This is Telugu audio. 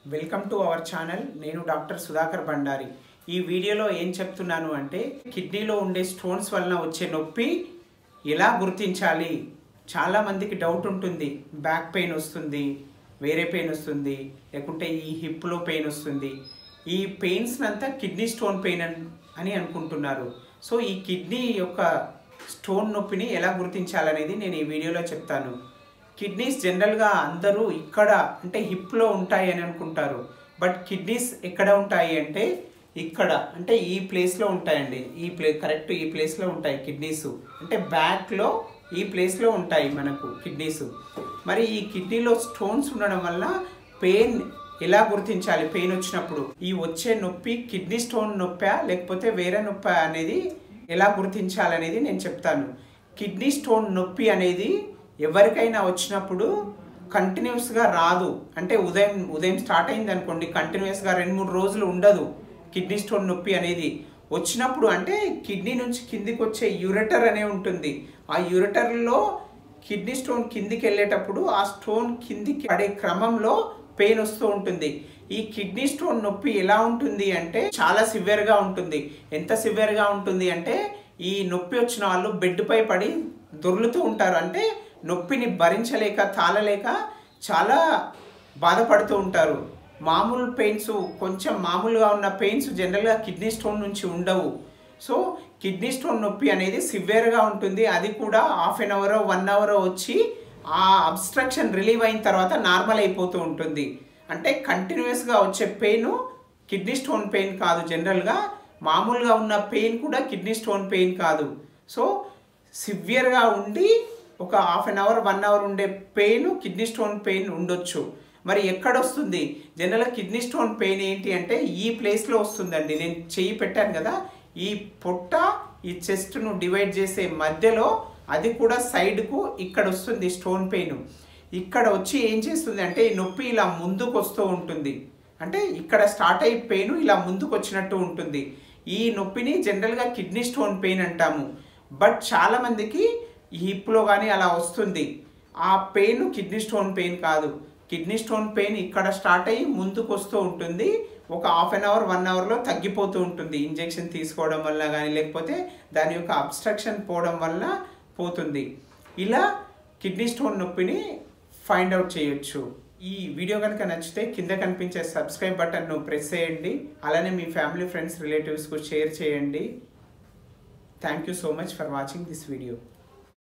వెల్కమ్ టు అవర్ ఛానల్ నేను డాక్టర్ సుధాకర్ బండారి ఈ వీడియోలో ఏం చెప్తున్నాను అంటే కిడ్నీలో ఉండే స్టోన్స్ వలన వచ్చే నొప్పి ఎలా గుర్తించాలి చాలా మందికి డౌట్ ఉంటుంది బ్యాక్ పెయిన్ వస్తుంది వేరే పెయిన్ వస్తుంది లేకుంటే ఈ హిప్లో పెయిన్ వస్తుంది ఈ పెయిన్స్ అంతా కిడ్నీ స్టోన్ పెయిన్ అన్- అని అనుకుంటున్నారు సో ఈ కిడ్నీ యొక్క స్టోన్ నొప్పిని ఎలా గుర్తించాలనేది నేను ఈ వీడియోలో చెప్తాను కిడ్నీస్ జనరల్గా అందరూ ఇక్కడ అంటే హిప్లో ఉంటాయి అని అనుకుంటారు బట్ కిడ్నీస్ ఎక్కడ ఉంటాయి అంటే ఇక్కడ అంటే ఈ ప్లేస్లో ఉంటాయండి ఈ ప్లే కరెక్ట్ ఈ ప్లేస్లో ఉంటాయి కిడ్నీస్ అంటే బ్యాక్లో ఈ ప్లేస్లో ఉంటాయి మనకు కిడ్నీస్ మరి ఈ కిడ్నీలో స్టోన్స్ ఉండడం వల్ల పెయిన్ ఎలా గుర్తించాలి పెయిన్ వచ్చినప్పుడు ఈ వచ్చే నొప్పి కిడ్నీ స్టోన్ నొప్పా లేకపోతే వేరే నొప్పా అనేది ఎలా గుర్తించాలనేది నేను చెప్తాను కిడ్నీ స్టోన్ నొప్పి అనేది ఎవరికైనా వచ్చినప్పుడు కంటిన్యూస్గా రాదు అంటే ఉదయం ఉదయం స్టార్ట్ అయింది అనుకోండి కంటిన్యూస్గా రెండు మూడు రోజులు ఉండదు కిడ్నీ స్టోన్ నొప్పి అనేది వచ్చినప్పుడు అంటే కిడ్నీ నుంచి కిందికి వచ్చే యూరెటర్ అనే ఉంటుంది ఆ యూరెటర్లో కిడ్నీ స్టోన్ కిందికి వెళ్ళేటప్పుడు ఆ స్టోన్ కిందికి పడే క్రమంలో పెయిన్ వస్తూ ఉంటుంది ఈ కిడ్నీ స్టోన్ నొప్పి ఎలా ఉంటుంది అంటే చాలా సివియర్గా ఉంటుంది ఎంత సివియర్గా ఉంటుంది అంటే ఈ నొప్పి వచ్చిన వాళ్ళు బెడ్ పై పడి దొర్లుతూ ఉంటారు అంటే నొప్పిని భరించలేక తాళలేక చాలా బాధపడుతూ ఉంటారు మామూలు పెయిన్స్ కొంచెం మామూలుగా ఉన్న పెయిన్స్ జనరల్గా కిడ్నీ స్టోన్ నుంచి ఉండవు సో కిడ్నీ స్టోన్ నొప్పి అనేది సివియర్గా ఉంటుంది అది కూడా half an hour one hour వచ్చి ఆ అబ్స్ట్రక్షన్ రిలీవ్ అయిన తర్వాత నార్మల్ అయిపోతూ ఉంటుంది అంటే కంటిన్యూస్గా వచ్చే పెయిన్ కిడ్నీ స్టోన్ పెయిన్ కాదు జనరల్గా మామూలుగా ఉన్న పెయిన్ కూడా కిడ్నీ స్టోన్ పెయిన్ కాదు సో సివియర్గా ఉండి ఒక half an hour one hour ఉండే పెయిన్ కిడ్నీ స్టోన్ పెయిన్ ఉండొచ్చు మరి ఎక్కడ వస్తుంది జనరల్గా కిడ్నీ స్టోన్ పెయిన్ ఏంటి అంటే ఈ ప్లేస్లో వస్తుందండి నేను చెయ్యి పెట్టాను కదా ఈ పొట్ట ఈ చెస్ట్ను డివైడ్ చేసే మధ్యలో అది కూడా సైడ్కు ఇక్కడ వస్తుంది స్టోన్ పెయిన్ ఇక్కడ వచ్చి ఏం చేస్తుంది అంటే ఈ నొప్పి ఇలా ముందుకు వస్తూ ఉంటుంది అంటే ఇక్కడ స్టార్ట్ అయ్యి పెయిన్ ఇలా ముందుకు వచ్చినట్టు ఉంటుంది ఈ నొప్పిని జనరల్గా కిడ్నీ స్టోన్ పెయిన్ అంటాము బట్ చాలా మందికి ఈ హిప్లో కానీ అలా వస్తుంది ఆ పెయిన్ కిడ్నీ స్టోన్ పెయిన్ కాదు కిడ్నీ స్టోన్ పెయిన్ ఇక్కడ స్టార్ట్ అయ్యి ముందుకు వస్తూ ఉంటుంది ఒక హాఫ్ అన్ అవర్ వన్ అవర్లో తగ్గిపోతూ ఉంటుంది ఇంజెక్షన్ తీసుకోవడం వల్ల కానీ లేకపోతే దాని యొక్క అబ్స్ట్రక్షన్ పోవడం వల్ల పోతుంది ఇలా కిడ్నీ స్టోన్ నొప్పిని ఫైండ్ అవుట్ చేయొచ్చు ఈ వీడియో కనుక నచ్చితే కింద కనిపించే సబ్స్క్రైబ్ బటన్ను ప్రెస్ చేయండి అలానే మీ ఫ్యామిలీ ఫ్రెండ్స్ రిలేటివ్స్కు షేర్ చేయండి thank you so much for watching this video